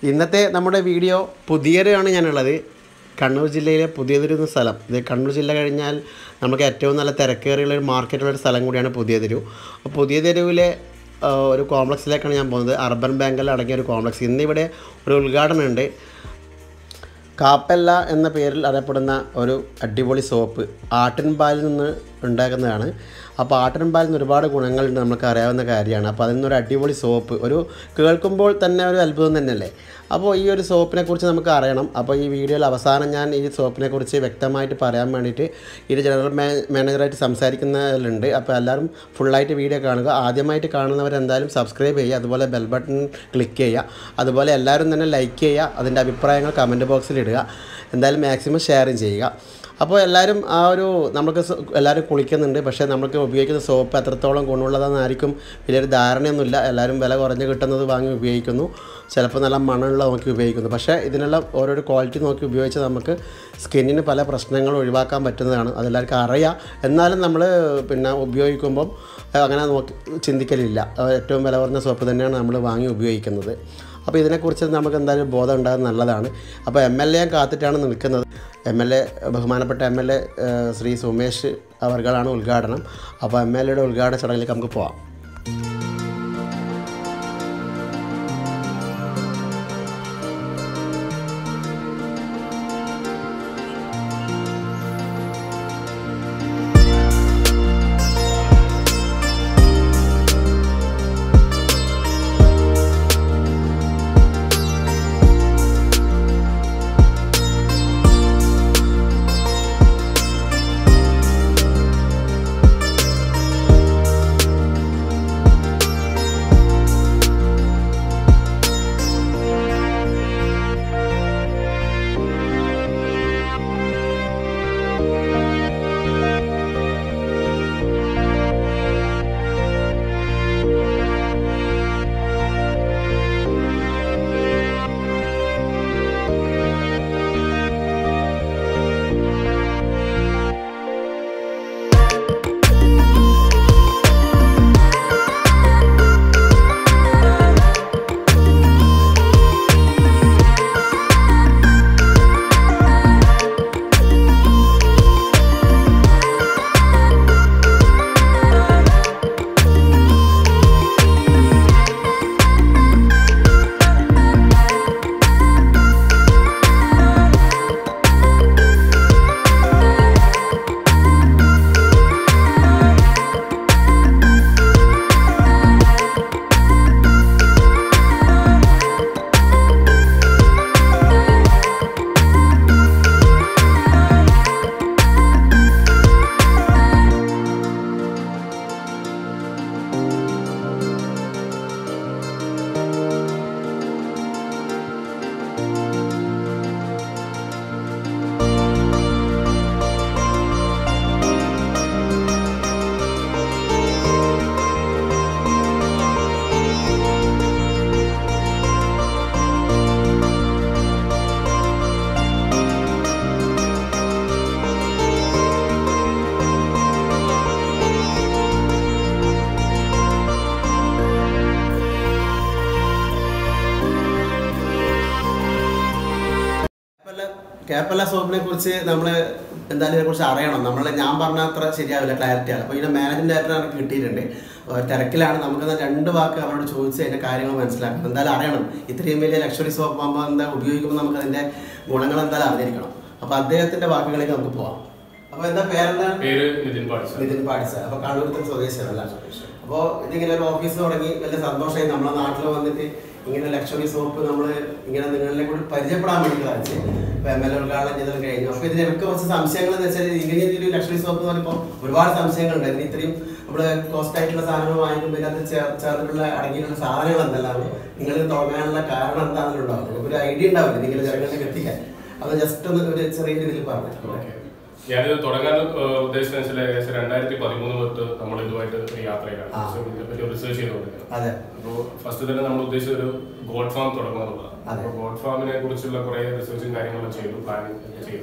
ഇന്നത്തെ നമ്മുടെ വീഡിയോ പുതിയൊരാണ് ഞാനുള്ളത് കണ്ണൂർ ജില്ലയിലെ പുതിയതൊരു എന്ന സ്ഥലം ഇത് കണ്ണൂർ ജില്ല കഴിഞ്ഞാൽ നമുക്ക് ഏറ്റവും നല്ല തിരക്കേറിയുള്ള ഒരു മാർക്കറ്റുള്ള ഒരു സ്ഥലം കൂടിയാണ് പുതിയതെരു അപ്പോൾ പുതിയ തെരുവിലെ ആ, ഒരു കോംപ്ലക്സിലേക്കാണ് ഞാൻ പോകുന്നത് അർബൻ ബാങ്കിൽ അടങ്ങിയ ഒരു കോംപ്ലക്സ് ഇന്നിവിടെ ഒരു ഉദ്ഘാടനം ഉണ്ട് കാപ്പല്ല എന്ന പേരിൽ അറിയപ്പെടുന്ന ഒരു അടിപൊളി സോപ്പ് ആട്ടിൻപാലിൽ നിന്ന് ഉണ്ടാക്കുന്നതാണ് അപ്പോൾ ആട്ടിൻപാലിൽ നിന്ന് ഒരുപാട് ഗുണങ്ങളുണ്ട് നമുക്ക് അറിയാവുന്ന കാര്യമാണ് അപ്പോൾ അതിൽ നിന്നൊരു അടിപൊളി സോപ്പ് ഒരു കേൾക്കുമ്പോൾ തന്നെ ഒരു അത്ഭുതം തന്നെയല്ലേ അപ്പോൾ ഈ ഒരു സോപ്പിനെ കുറിച്ച് നമുക്ക് അറിയണം അപ്പോൾ ഈ വീഡിയോയിൽ അവസാനം ഞാൻ ഈ സോപ്പിനെ കുറിച്ച് വ്യക്തമായിട്ട് പറയാൻ വേണ്ടിയിട്ട് ഇത് ജനറൽ മാ മാനേജറായിട്ട് സംസാരിക്കുന്നതിലുണ്ട് അപ്പോൾ എല്ലാവരും ഫുള്ളായിട്ട് വീഡിയോ കാണുക ആദ്യമായിട്ട് കാണുന്നവർ എന്തായാലും സബ്സ്ക്രൈബ് ചെയ്യുക അതുപോലെ ബെൽ ബട്ടൺ ക്ലിക്ക് ചെയ്യുക അതുപോലെ എല്ലാവരും തന്നെ ലൈക്ക് ചെയ്യുക അതിൻ്റെ അഭിപ്രായങ്ങൾ കമൻറ്റ് ബോക്സിൽ ഇടുക എന്തായാലും മാക്സിമം ഷെയറും ചെയ്യുക അപ്പോൾ എല്ലാവരും ആ ഒരു നമുക്ക് സ- എല്ലാവരും കുളിക്കുന്നുണ്ട് പക്ഷേ നമുക്ക് ഉപയോഗിക്കുന്ന സോപ്പ് എത്രത്തോളം ഗുണമുള്ളതെന്നായിരിക്കും വലിയൊരു ധാരണയൊന്നുമില്ല എല്ലാവരും വില കുറഞ്ഞ് കിട്ടുന്നത് വാങ്ങി ഉപയോഗിക്കുന്നു ചിലപ്പോൾ നല്ല മണമുള്ള നോക്കി ഉപയോഗിക്കുന്നു പക്ഷേ ഇതിനെല്ലാം ഓരോരോ ക്വാളിറ്റി നോക്കി ഉപയോഗിച്ച് നമുക്ക് സ്കിന്നിന് പല പ്രശ്നങ്ങളും ഒഴിവാക്കാൻ പറ്റുന്നതാണ് അതെല്ലാവർക്കും അറിയാം എന്നാലും നമ്മൾ പിന്നെ ഉപയോഗിക്കുമ്പം അഹ് അങ്ങനെ നോക്കി ചിന്തിക്കലില്ല അഹ് ഏറ്റവും വില കുറഞ്ഞ സോപ്പ് തന്നെയാണ് നമ്മൾ വാങ്ങി ഉപയോഗിക്കുന്നത് അപ്പോൾ ഇതിനെക്കുറിച്ച് നമുക്ക് എന്തായാലും ബോധം ഉണ്ടാകുന്നത് നല്ലതാണ് അപ്പോൾ എം എൽ എ കാത്തിട്ടാണ് നിൽക്കുന്നത് എം എൽ എ ബഹുമാനപ്പെട്ട M L A Shri Sumesh അവർകളാണ് ഉദ്ഘാടനം അപ്പോൾ എം എൽ എയുടെ ഉദ്ഘാടന ചടങ്ങിലേക്ക് നമുക്ക് പോവാം കേപ്പല്ല സോപ്പിനെ കുറിച്ച് നമ്മൾ എന്തായാലും ഇതിനെക്കുറിച്ച് അറിയണം നമ്മൾ ഞാൻ പറഞ്ഞ അത്ര ശരിയാവില്ല ക്ലാരിറ്റിയാണ് അപ്പോൾ ഇതിൻ്റെ മാനേജിംഗ് ഡയറക്ടർ നമുക്ക് കിട്ടിയിട്ടുണ്ട് അപ്പോൾ തിരക്കിലാണ് നമുക്ക് രണ്ട് വാക്ക് അവരോട് ചോദിച്ച് അതിൻ്റെ കാര്യങ്ങൾ മനസ്സിലാക്കണം എന്തായാലും അറിയണം ഇത്രയും വലിയ ലക്ഷറി സോപ്പ് ആകുമ്പോൾ എന്താ ഉപയോഗിക്കുമ്പോൾ നമുക്ക് അതിൻ്റെ ഗുണങ്ങൾ എന്തായാലും അറിഞ്ഞിരിക്കണം അപ്പോൾ അദ്ദേഹത്തിൻ്റെ വാക്കുകളിലേക്ക് നമുക്ക് പോവാം അപ്പോൾ എന്താ പേരെന്താണ് പേര് നിതിൻ പാടിച്ച നിതിൻ പാടിച്ച അപ്പോൾ കണ്ണൂരത്തെ സ്വദേശിയാണല്ല അപ്പോൾ ഇതിങ്ങനെ ഒരു ഓഫീസ് തുടങ്ങി വലിയ സന്തോഷമായി നമ്മളെ നാട്ടിൽ വന്നിട്ട് ഇങ്ങനെ ലക്ഷറി സോപ്പ് നമ്മൾ ഇങ്ങനെ നിങ്ങളിലെ കൂടി പരിചയപ്പെടാൻ വേണ്ടി കാണിച്ച് ഇപ്പോൾ എം എൽ എ ഉദ്ഘാടനം ചെയ്തത് കഴിഞ്ഞു അപ്പോൾ ഇതിന് എനിക്ക് കുറച്ച് സംശയങ്ങൾ എന്ന് വെച്ചാൽ ഇങ്ങനെ ഒരു ലക്ഷറി സോപ്പ് എന്ന് പറയുമ്പോൾ ഒരുപാട് സംശയങ്ങളുണ്ട് ഇതിന് ഇത്രയും നമ്മൾ കോസ്റ്റ് ആയിട്ടുള്ള സാധനങ്ങൾ വാങ്ങിക്കുമ്പോൾ ഇതിനകത്ത് ചേർ ചേർന്നിട്ടുള്ള അടങ്ങിയിട്ടുള്ള സാധനങ്ങൾ എന്തെല്ലാം നിങ്ങൾ തുടങ്ങാനുള്ള കാരണം എന്താണെന്ന് ഉണ്ടാവും നിങ്ങൾക്ക് ഒരു ഐഡിയ ഉണ്ടാവില്ല നിങ്ങൾ ജനങ്ങളിലേക്ക് എത്തിക്കാൻ അത് ജസ്റ്റ് ഒന്ന് ഒരു ചെറിയ രീതിയിൽ പറഞ്ഞു ഞാനിത് തുടങ്ങാൻ ഏഹ്, ഉദ്ദേശിച്ചത് വെച്ചാൽ ഏകദേശം രണ്ടായിരത്തി പതിമൂന്ന് തൊട്ട് നമ്മൾ ഇതുമായിട്ട് ഒരു യാത്രയിലാണ് ആ. So, ഇതിനെപ്പറ്റി റിസർച്ച് ചെയ്തുകൊണ്ടിരിക്കുന്നത് അതെ അപ്പോൾ ഫസ്റ്റ് തന്നെ നമ്മൾ ഉദ്ദേശിച്ചത് ഒരു ഗോഡ് ഫാം തുടങ്ങുക എന്നുള്ളതാണ് അതെ. അപ്പോൾ ഗോഡ് ഫാമിനെ കുറിച്ചുള്ള കുറേ റിസർച്ചും കാര്യങ്ങളും ചെയ്തു പ്ലാനിങ് ഒക്കെ ചെയ്തു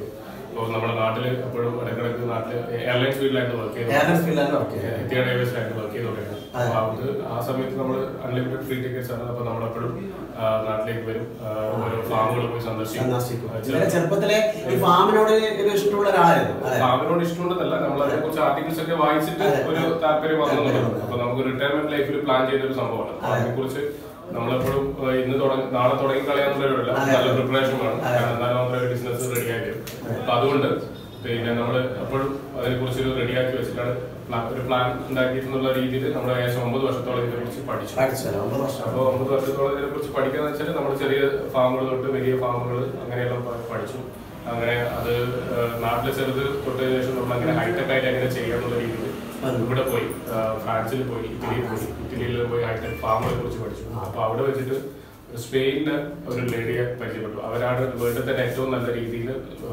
ഇപ്പോൾ നമ്മുടെ നാട്ടിൽ എപ്പോഴും ഇടയ്ക്കിടയ്ക്ക് നാട്ടിൽ എയർലൈൻസ് ഫീൽഡിലായിട്ട് വർക്ക് ചെയ്തു എയർലൈൻസ് ഫീൽഡിലാണ് വർക്ക് ചെയ്യുന്നത് എത്തിയ ഡ്രൈവേഴ്സിലായിട്ട് വർക്ക് ചെയ്തോണ്ടിരുന്നത് അതെ. അപ്പൊ അത് ആ സമയത്ത് നമ്മൾ അൺലിമിറ്റഡ് ഫ്രീ ടിക്കറ്റ്സ് ആണ് അപ്പൊ നമ്മളെപ്പോഴും ആ, നാട്ടിലേക്ക് വരും ആ, ഓരോ ഫാമുകൾ പോയി സന്ദർശിക്കും സന്ദർശിക്കും ആ, ഇവരെ ചെറുപ്പത്തിലെ ഈ ഫാമിനോട് ഒരു ഇഷ്ടമുള്ള ഒരാളായിരുന്നു അതെ ഫാമിനോട് ഇഷ്ടമുണ്ടെന്നല്ല നമ്മൾ അതിനെ കുറിച്ച് ആർട്ടിക്കിൾസ് ഒക്കെ വായിച്ചിട്ട് അതെ. ഒരു താല്പര്യം വന്നു താല്പര്യം അപ്പൊ നമുക്ക് റിട്ടയർമെന്റ് ലൈഫിൽ പ്ലാൻ ചെയ്ത ഒരു സംഭവമാണ് അപ്പൊ അതെ. അതിനെ കുറിച്ച് നമ്മളെപ്പോഴും ആ, ഇന്ന് തുടങ്ങി നാളെ തുടങ്ങി കളയാന്നുള്ളവരല്ല അതെ. നല്ല പ്രിപ്പറേഷൻ വേണം അതെ. കാരണം എന്നാലും നമ്മളൊരു ബിസിനസ് റെഡിയാക്കി വരും അപ്പൊ അതുകൊണ്ട് പിന്നെ നമ്മൾ എപ്പോഴും അതിനെ കുറിച്ച് ഒരു റെഡിയാക്കി വെച്ചിട്ടാണ് പ്ലാ- ഒരു പ്ലാൻ ഉണ്ടാക്കിയിട്ടുള്ള രീതിയിൽ നമ്മൾ ഏകദേശം ഒമ്പത് വർഷത്തോളം ഇതിനെ കുറിച്ച് പഠിച്ചു പഠിച്ചല്ലോ ഒമ്പത് വർഷം അപ്പോൾ ഒമ്പത് വർഷത്തോളം ഇതിനെ കുറിച്ച് പഠിക്കാന്ന് വെച്ചാൽ നമ്മൾ ചെറിയ ഫാമുകൾ തൊട്ട് വലിയ ഫാമുകൾ അങ്ങനെയെല്ലാം പ- പഠിച്ചു അങ്ങനെ അത് ഏഹ്, നാട്ടിലെ ചെറുത് തൊട്ടതിന് ശേഷം നമ്മൾ അങ്ങനെ ഹൈടെക് ആയിട്ട് എങ്ങനെ ചെയ്യാന്നുള്ള രീതിയിൽ ഇവിടെ പോയി ഏഹ്, ഫ്രാൻസിൽ പോയി ഇറ്റലിയിൽ പോയി ഇറ്റലിയിൽ പോയി ഹൈടെക് ഫാമുകളെ കുറിച്ച് പഠിച്ചു അപ്പോൾ അവിടെ വെച്ചിട്ട് സ്പെയിനിലെ ഒരു ലേഡിയെ പരിചയപ്പെട്ടു അവരാണ് വേൾഡിൽ തന്നെ ഏറ്റവും നല്ല രീതിയിൽ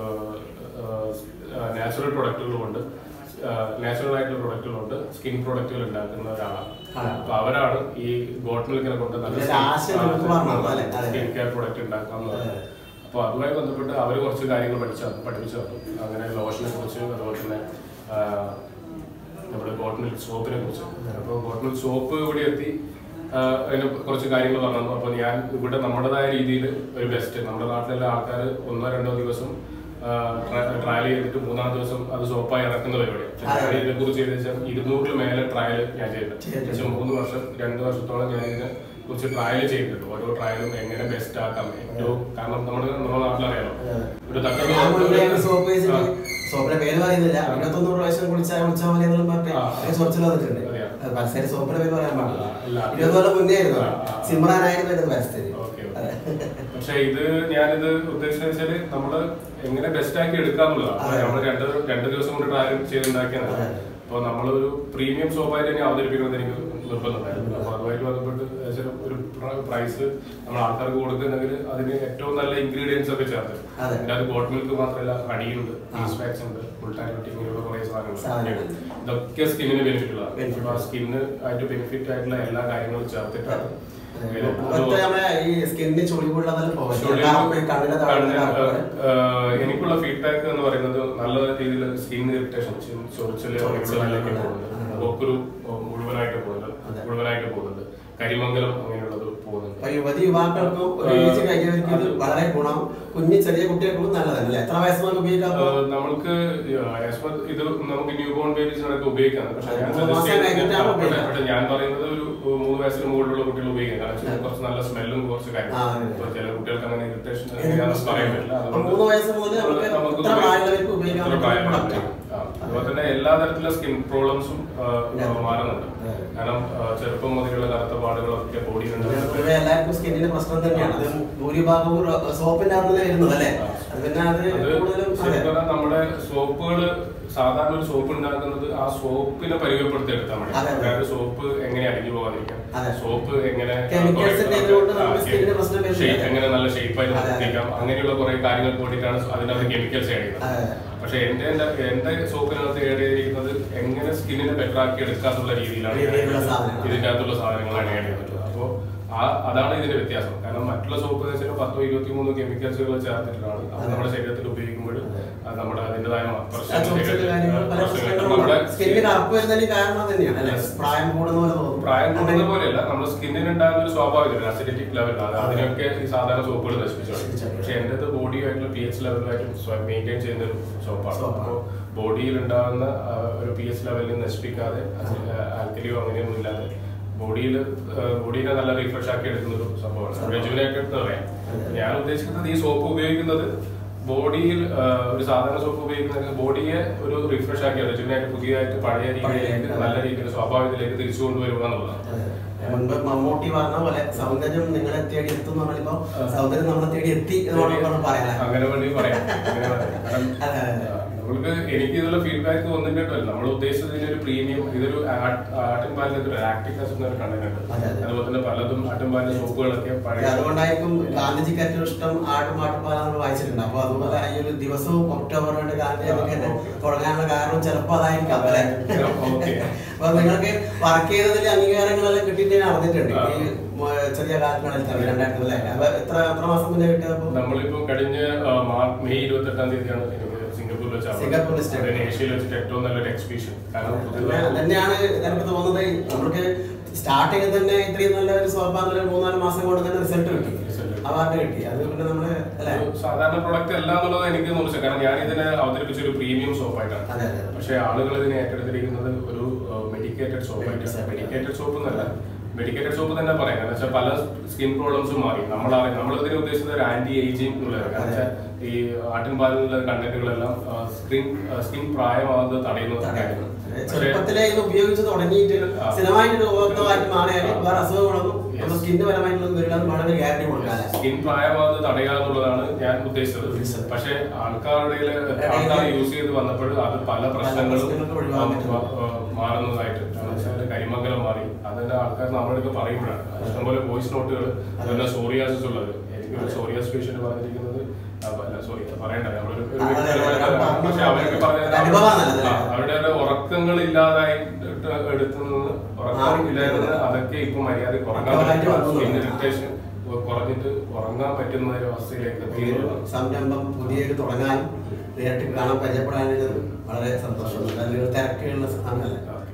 നാച്ചുറൽ പ്രൊഡക്റ്റുകളുമുണ്ട് നാച്ചുറൽ ആയിട്ടുള്ള പ്രൊഡക്റ്റുകളുണ്ട് സ്കിൻ പ്രൊഡക്റ്റുകൾ ഉണ്ടാക്കുന്ന ഒരാളാണ് ആണ്. അപ്പൊ അവരാണ് ഈ ഗോട്ട് മിൽക്കിനെ കൊണ്ട് നല്ല ഇതിന്റെ ആശയം നമുക്ക് പറഞ്ഞത് അല്ലേ? അതെ. സ്കിൻ കെയർ പ്രൊഡക്റ്റ് ഉണ്ടാക്കാം എന്ന് പറഞ്ഞു. അപ്പൊ അതുമായി ബന്ധപ്പെട്ട് അവർ കുറച്ച് കാര്യങ്ങൾ പഠിച്ചു തന്നു- പഠിപ്പിച്ചു തന്നു അങ്ങനെ ലോഷനെ കുറിച്ച് അതുപോലെ തന്നെ ആ, നമ്മുടെ ഗോട്ട് മിൽക്ക് സോപ്പിനെ കുറിച്ച് അപ്പോൾ ഗോട്ട് മിൽക്ക് സോപ്പ് ഇവിടെ എത്തി ആ, അതിന് കുറച്ച് കാര്യങ്ങൾ പറഞ്ഞു അപ്പോൾ ഞാൻ ഇവിടെ നമ്മുടേതായ രീതിയിൽ ഒരു ബെസ്റ്റ് നമ്മുടെ നാട്ടിലുള്ള ആൾക്കാർ ഒന്നോ രണ്ടോ ദിവസം ട്രയൽ ചെയ്തിട്ട് മൂന്നാം ദിവസം അത് സോപ്പായി ഇറക്കുന്ന പരിപാടിയാണ് പക്ഷേ ഞാൻ ഇതിനെ കുറിച്ച് ചെയ്ത് വെച്ചാൽ ഇരുന്നൂറിൽ മേലെ ട്രയൽ ഞാൻ ചെയ്തിട്ടുണ്ട് ചെയ്തിട്ടുണ്ട്. ഏകദേശം മൂന്ന് വർഷം രണ്ട് വർഷത്തോളം ഞാൻ ഇതിനെ കുറിച്ച് ട്രയൽ ചെയ്തിട്ടുണ്ട് ഓരോ ട്രയലും എങ്ങനെ ബെസ്റ്റ് ആക്കാം ഏറ്റവും കാരണം നമ്മുടെ നമ്മുടെ നാട്ടിലറിയാലോ ഒരു തക്ക ഞാൻ മുന്നേ ഒരു സോപ്പ് വെച്ചിട്ട് സോപ്പിന്റെ പേര് പറയുന്നില്ല ഇരുപത്തൊന്ന് പ്രാവശ്യം കുളിച്ചാൽ കുളിച്ചാൽ മതി എന്നുള്ള പറഞ്ഞിട്ട് ആ. അതിന് ചൊറിച്ചിൽ വന്നിട്ടുണ്ട് അതെയോ? അത് പരസ്യമായിട്ട് സോപ്പിന്റെ പേര് പറയാൻ പാടില്ല ഇല്ല. ഇരുപത് കൊല്ലം മുന്നേ ആയിരുന്നു ആ, ആ. സിമ്രാൻ ആയിരുന്നു അതിന്റെ പരസ്യത്തിൽ ഓക്കെ പക്ഷെ ഇത് ഞാനിത് ഉദ്ദേശിച്ചത് വെച്ചാല് നമ്മള് എങ്ങനെ ബെസ്റ്റ് ആക്കി എടുക്കാന്നുള്ളതാണ് അതെ. നമ്മൾ രണ്ട് രണ്ട് ദിവസം കൊണ്ട് ട്രയൽ ചെയ്തുണ്ടാക്കിയതാണ് അതെ. അപ്പൊ നമ്മളൊരു പ്രീമിയം സോപ്പായിട്ട് തന്നെ അവതരിപ്പിക്കുന്നത് എനിക്ക് നിർബന്ധമായിരുന്നു അപ്പൊ അതുമായിട്ട് ബന്ധപ്പെട്ട് ഏകദേശം ഒരു പ്രൈസ് നമ്മൾ ആൾക്കാർക്ക് കൊടുക്കുന്നെങ്കിൽ അതിന് ഏറ്റവും നല്ല ഇൻഗ്രീഡിയൻസ് ഒക്കെ ചേർത്ത് അതെ. അതിന്റെ അത് ഗോട്ട് മിൽക്ക് മാത്രമല്ല അടിയുണ്ട് ഈസ് വാക്സ് ഉണ്ട് മുൾട്ടാനിറ്റി ഇങ്ങനെയുള്ള കുറെ സാധനങ്ങൾ. സാധനങ്ങൾ ഇതൊക്കെ സ്കിന്നിന് ബെനിഫിറ്റ് ഉള്ളതാണ് Benefit. അപ്പൊ ആ സ്കിന്ന് ആയിട്ട് ബെനിഫിറ്റ് ആയിട്ടുള്ള എല്ലാ കാര്യങ്ങളും ചേർത്തിട്ടാണ് ഇതില് മറ്റേ നമ്മളെ ഈ സ്കിന്നിന് ചുളിവുള്ളതെല്ലാം പോകും ചുളിവ് കണ്ണിന്റെ താഴെ കണ്ണ് കറുപ്പ് ഏഹ് എനിക്കുള്ള ഫീഡ്ബാക്ക് എന്ന് പറയുന്നത് നല്ല രീതിയിൽ സ്കിൻ ഇറിറ്റേഷൻ ചൊറിച്ചല് ചൊറിച്ചില് അങ്ങനെയുള്ളതിലൊക്കെ ഉണ്ട്. പോകുന്നുണ്ട് ആ. കൊക്കുരു മുഴുവനായിട്ട് പോകുന്നുണ്ട് അതെ. മുഴുവനായിട്ട് പോകുന്നുണ്ട് കരിമംഗലം അങ്ങനെയുള്ളത് പോകുന്നുണ്ട് അപ്പൊ യുവതി യുവാക്കൾക്കും ഒരു ഏജ് കഴിഞ്ഞവർക്ക് ഇത് വളരെ ഗുണം കുഞ്ഞു ചെറിയ കുട്ടികൾക്കും നല്ലതല്ലേ അല്ലേ? എത്ര വയസ്സ് മുതൽ ഉപയോഗിക്കാം ഏഹ് നമ്മൾക്ക് as per ഇത് നമുക്ക് ന്യൂ ബോൺ ബേബീസിനൊക്കെ ഉപയോഗിക്കാം പക്ഷെ ഞാൻ മൂന്ന് suggest മാസം ചെയ്യുന്നത് കഴിഞ്ഞിട്ടാണ് പക്ഷെ- ഉപയോഗിക്കാം. പക്ഷെ ഞാൻ പറയുന്നത് ഒരു മൂന്ന് വയസ്സിന് മുകളിലുള്ള കുട്ടികൾ ഉപയോഗിക്കാം കാരണം വെച്ചാൽ കുറച്ച് നല്ല സ്മെല്ലും കുറച്ച് ആ, കാര്യങ്ങളും അതെ. ഇപ്പൊ ചില കുട്ടികൾക്ക് അങ്ങനെ ഇറിറ്റേഷൻ എങ്ങനെയാണെന്ന് പറയാൻ പറ്റില്ല അപ്പൊ അതുകൊണ്ട് മൂന്ന് വയസ്സ് മുതൽ നമുക്ക് നമുക്ക് ഇത്ര പ്രായമുള്ളവർക്ക് ഉപയോഗിക്കാൻ ഇത്ര പറ്റുന്ന പ്രായമുള്ളവർക്ക് product ആണ്. ആ. അതുപോലെ തന്നെ എല്ലാ തരത്തിലുള്ള സ്കിൻ പ്രോബ്ലംസും മാറുന്നുണ്ട് അതെ. കാരണം ആ, ചെറുപ്പം മുതലുള്ള കറുത്ത പാടുകളൊക്കെ ബോഡിയിലുണ്ട് പൊതുവെ എല്ലാവർക്കും സ്കിന്നിന് പ്രശ്നം തന്നെയാണ് അത് ഭൂരിഭാഗവും റ- സോപ്പിന്റെ അകത്തുനിന്ന് വരുന്നത് അല്ലേ ആ. അത് പിന്നെ അത് അത് കൂടുതലും അതെ. ശരിക്കും പറഞ്ഞാൽ നമ്മുടെ സോപ്പുകൾ സാധാരണ ഒരു സോപ്പ് ഉണ്ടാക്കുന്നത് ആ സോപ്പിനെ പരിചയപ്പെടുത്തി എടുത്താൽ മതി അതെ, അതെ. അതായത് സോപ്പ് എങ്ങനെ അടിഞ്ഞു പോകാതിരിക്കാം അതെ. സോപ്പ് എങ്ങനെ Chemicals ന്റെ ഇതുകൊണ്ട് നമുക്ക് ആ, സ്കിന്നിന് പ്രശ്നം വരുന്നില്ല. shape എങ്ങനെ നല്ല ഷേപ്പായി അതെ, അതെ. നിർത്തിക്കാം അങ്ങനെയുള്ള കുറെ കാര്യങ്ങൾക്ക് വേണ്ടിയിട്ടാണ് അതിനകത്ത് കെമിക്കൽസ് ആഡ് ചെയ്യുന്നത് അതെ. പക്ഷെ എന്റെ എന്റെ എന്റെ സോപ്പിനകത്ത് ആഡ് ചെയ്തിരിക്കുന്നത് എങ്ങനെ സ്കിന്നിനെ ബെറ്റർ ആക്കി എടുക്കാന്നുള്ള രീതിയിലാണ് ഞാൻ രീതിയിലുള്ള സാധനങ്ങൾ. ഇതിന്റെ അകത്തുള്ള സാധനങ്ങളാണ് ആഡ് ചെയ്തിട്ടുള്ളത് അപ്പോ ആ അതാണ് ഇതിന്റെ വ്യത്യാസം കാരണം മറ്റുള്ള സോപ്പ് എന്ന് വെച്ചാൽ പത്തോ ഇരുപത്തി മൂന്നോ കെമിക്കൽസുകൾ ചേർത്തിട്ടാണ് അത് നമ്മുടെ ശരീരത്തിൽ ഉപയോഗിക്കുമ്പോൾ അത് നമ്മുടെ അതിൻ്റെതായ ആ ചൊറിച്ചില് കാര്യങ്ങൾ പല പ്രശ്നങ്ങളും നമ്മുടെ സ്കിന്നിന് കറുപ്പ് വരുന്നതിന് കാരണം തന്നെയാണ് അല്ലേ പ്രായം കൂടുന്ന പോലെ തോന്നും പ്രായം കൂടുന്ന പോലെയല്ല നമ്മുടെ സ്കിന്നിന് ഉണ്ടാകുന്ന ഒരു സ്വാഭാവിക അസിഡിറ്റിക് ലെവൽ അത് അതിനൊക്കെ ഈ സാധാരണ സോപ്പുകൾ നശിപ്പിച്ചു പക്ഷെ എന്റേത് ബോഡിയുമായിട്ടുള്ള പി എച്ച് ലെവലുമായിട്ടും മെയിൻറ്റെയിൻ ചെയ്യുന്ന ഒരു സോപ്പാണ് സോപ്പാണ്. അപ്പോൾ ബോഡിയിൽ ഉണ്ടാകുന്ന ആ, ഒരു പി എച്ച് ലെവലിൽ നശിപ്പിക്കാതെ ആൽക്കലിയോ അങ്ങനെയൊന്നും ഇല്ലാതെ ബോഡിയിൽ ബോഡീനെ നല്ല റീഫ്രഷ് ആക്കി എടുക്കുന്ന ഒരു സംഭവമാണ് റെജുവിനേറ്റഡ് എന്ന് പറയാം ഞാൻ ഉദ്ദേശിക്കുന്നത് ഈ സോപ്പ് ഉപയോഗിക്കുന്നത് ബോഡിയിൽ ഒരു സാധാരണ സോപ്പ് ഉപയോഗിക്കുന്നത് ബോഡിയെ ഒരു റിഫ്രഷ് ആക്കി റെജുവിനായിട്ട് പുതിയതായിട്ട് പഴയ രീതിയിലേക്ക് നല്ല രീതിയിൽ സ്വാഭാവികത്തിലേക്ക് തിരിച്ചു കൊണ്ടുവരിക എന്നുള്ളതാണ് അതെ. മുൻപ് മമ്മൂട്ടി പറഞ്ഞ പോലെ സൗന്ദര്യം നിങ്ങളെ തേടി എത്തും എന്ന് പറഞ്ഞപ്പോ സൗന്ദര്യം നമ്മളെ തേടി എത്തി എന്ന് പറഞ്ഞപ്പോൾ പറയാം അങ്ങനെ വേണ്ടി പറയാം അങ്ങനെ പറയാം. കാരണം, അതെ, അതെ. ആ, നമ്മൾക്ക് എനിക്ക് ഇതിലുള്ള ഫീഡ്ബാക്ക് വന്നിട്ടുണ്ടല്ലോ നമ്മൾ ഉദ്ദേശിച്ചത് ഇതിനൊരു പ്രീമിയം ഇതൊരു ആട്ടും പാലിന്റെ ഒരു ആക്ടിവ്നെസ് എന്നൊരു കണ്ടന്റ് ഉണ്ട് അതെ, അതെ. അതുപോലെ തന്നെ പലതും ആട്ടും പാലിന്റെ സോപ്പുകളൊക്കെ പഴയ അതുകൊണ്ടായിരിക്കും ഗാന്ധിജിക്ക് ഏറ്റവും ഇഷ്ടം ആടും മാട്ടുപാലാണ് നമ്മൾ വായിച്ചിട്ടുണ്ട് അപ്പൊ അതുപോലെ ഈ ഒരു ദിവസവും ഒക്ടോബർ രണ്ട് ഗാന്ധി ഒക്കെ തന്നെ തുടങ്ങാനുള്ള കാരണം ചിലപ്പോ അതായിരിക്കാം അല്ലെ ഓക്കെ. അപ്പൊ നിങ്ങൾക്ക് വർക്ക് ചെയ്തതിൽ അംഗീകാരങ്ങളെല്ലാം കിട്ടിയിട്ട് നടന്നിട്ടുണ്ട് ഈ മ- ചെറിയ കാലങ്ങളിൽ തന്നെ രണ്ടായിരത്തി അല്ലേ അപ്പൊ എത്ര എത്ര മാസം മുന്നേ കിട്ടിയപ്പോ നമ്മളിപ്പോ കഴിഞ്ഞ ആ, മാർ- മെയ് ഇരുപത്തി എട്ടാം തീയതിയാണ് എനിക്ക് സിംഗപ്പൂർ സിംഗപ്പൂരിൽ വെച്ചാണ് സിംഗപ്പൂർ listed. അതിന് ഏഷ്യയിൽ വെച്ചിട്ട് ഏറ്റവും നല്ലൊരു എക്സിബിഷൻ കാരണം അതന്നെ- പുതിയതായി അതന്നെയാണ് എനിക്ക് തോന്നുന്നത് നമുക്ക് സ്റ്റാർട്ടിങ്ങിൽ തന്നെ ഇത്രയും നല്ല ഒരു സോപ്പാന്നൊരു മൂന്നാല് മാസം കൊണ്ട് തന്നെ റിസൾട്ട് കിട്ടി Result. അവാർഡ് കിട്ടി അത് പിന്നെ നമ്മള് അല്ലെ ഒരു സാധാരണ പ്രൊഡക്റ്റ് അല്ല എന്നുള്ളത് എനിക്ക് തോന്നുന്നു കാരണം ഞാൻ ഇതിനെ അവതരിപ്പിച്ച ഒരു പ്രീമിയം സോപ്പായിട്ടാണ് അതെ അതെ പക്ഷേ ആളുകൾ ഇതിനെ ഏറ്റെടുത്തിരിക്കുന്നത് ഒരു മെഡിക്കേറ്റഡ് സോപ്പായിട്ടാണ് മെഡിക്കേറ്റഡ് സോപ്പ് എന്നല്ല മെഡിക്കേറ്റഡ് സോപ്പ് തന്നെ പറയാം കാരണം വെച്ചാൽ പല സ്കിൻ പ്രോബ്ലംസും മാറി നമ്മൾ നമ്മൾ ഇതിനെ ഉദ്ദേശിച്ചത് ഒരു ആന്റി ഏജിങ് എന്നുള്ളത് കാരണം വെച്ചാൽ ഈ ആട്ടിൻ പാലിലുള്ള കണ്ടന്റുകളെല്ലാം സ്കിൻ സ്കിൻ പ്രായമാകുന്നത് തടയുന്നത് തടയുന്നു. പക്ഷേ ചെറുപ്പത്തിലെ ഇത് ഉപയോഗിച്ച് തുടങ്ങിയിട്ട് ആ. സ്ഥിരമായിട്ട് ഒരു ഉപഭോക്താവായിട്ട് മാറിയാൽ ആ. വേറെ അസുഖങ്ങളൊന്നും Yes. നമ്മുടെ സ്കിന്നിന്റെ പരമായിട്ടുള്ള വരില്ല വളരെ ഗ്യാരണ്ടി കൊടുക്കാതെ സ്കിൻ പ്രായമാകുന്നത് തടയുക എന്നുള്ളതാണ് ഞാൻ ഉദ്ദേശിച്ചത് ഉദ്ദേശിച്ചത്. പക്ഷേ ആൾക്കാരുടെ ഇടയില് ആൾക്കാർ യൂസ് ചെയ്ത് വന്നപ്പോൾ അത് പല പ്രശ്നങ്ങളും പ്രശ്നങ്ങൾക്ക് ഒഴിവാക്കാൻ പറ്റും. ആ, ആ, മാറുന്നതായിട്ട് കാരണം വെച്ചാൽ കരിമംഗലം മാറി അതെല്ലാം ആൾക്കാർ നമ്മളൊക്കെ പറയുമ്പോഴാണ് ഇഷ്ടംപോലെ വോയിസ് നോട്ടുകൾ അതുപോലെ സോറിയാസിസ് ഉള്ളത് എനിക്ക് ഒരു സോറിയാസ് പേഷ്യന്റ് പറഞ്ഞിരിക്കുന്നത് ആ, അല്ല സോറി പറയണ്ട നമ്മളൊരു ഒരു അതെ, അതെ, വ്യക്തിപരമായിട്ട് അതെ. പക്ഷെ അവരൊക്കെ പറഞ്ഞത് അനുഭവമാണല്ലോ ആ, അത്. അവരുടെ ഒരു ഉറക്കങ്ങൾ ഇല്ലാതായിട്ട് എടുത്തുനിന്ന് ഉറക്കം മാറി. ഇല്ലായിരുന്നത് അതൊക്കെ ഇപ്പൊ മര്യാദ കുറഞ്ഞാൽ ഉറക്കമായിട്ട് വന്നു. സ്കിൻ ഇറിറ്റേഷൻ കുറഞ്ഞിട്ട് ഉറങ്ങാൻ പറ്റുന്ന ഒരു അവസ്ഥയിലേക്ക് ഒരു എത്തിയെന്നുള്ളതാണ് സംരംഭം പുതിയത് തുടങ്ങാനും നേരിട്ട് കാണാൻ പരിചയപ്പെടാനും വളരെ സന്തോഷമുണ്ട് അതിൽ തിരക്കുള്ള സമയമല്ല ഓക്കെ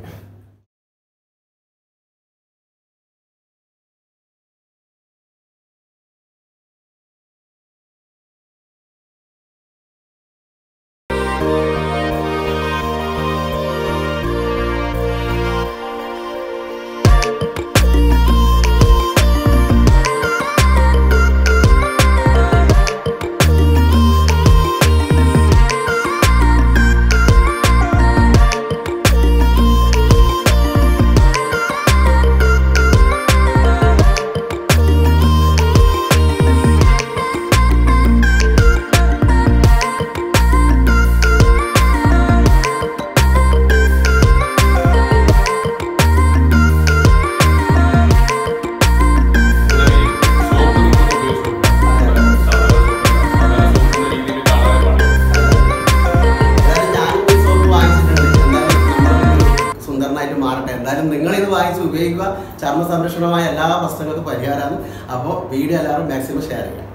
എന്തായാലും ഞാനും ഈ സോപ്പ് വാങ്ങിച്ചിട്ടുണ്ട് എന്തായാലും നമ്മളൊരു സുന്ദരനായിട്ട് മാറട്ടെ എന്തായാലും നിങ്ങൾ ഇത് വാങ്ങിച്ച് ഉപയോഗിക്കുക ചർമ്മ സംരക്ഷണമായ എല്ലാ പ്രശ്നങ്ങൾക്കും പരിഹാരമാണ് അപ്പോൾ വീഡിയോ എല്ലാവരും മാക്സിമം ഷെയർ ചെയ്യുക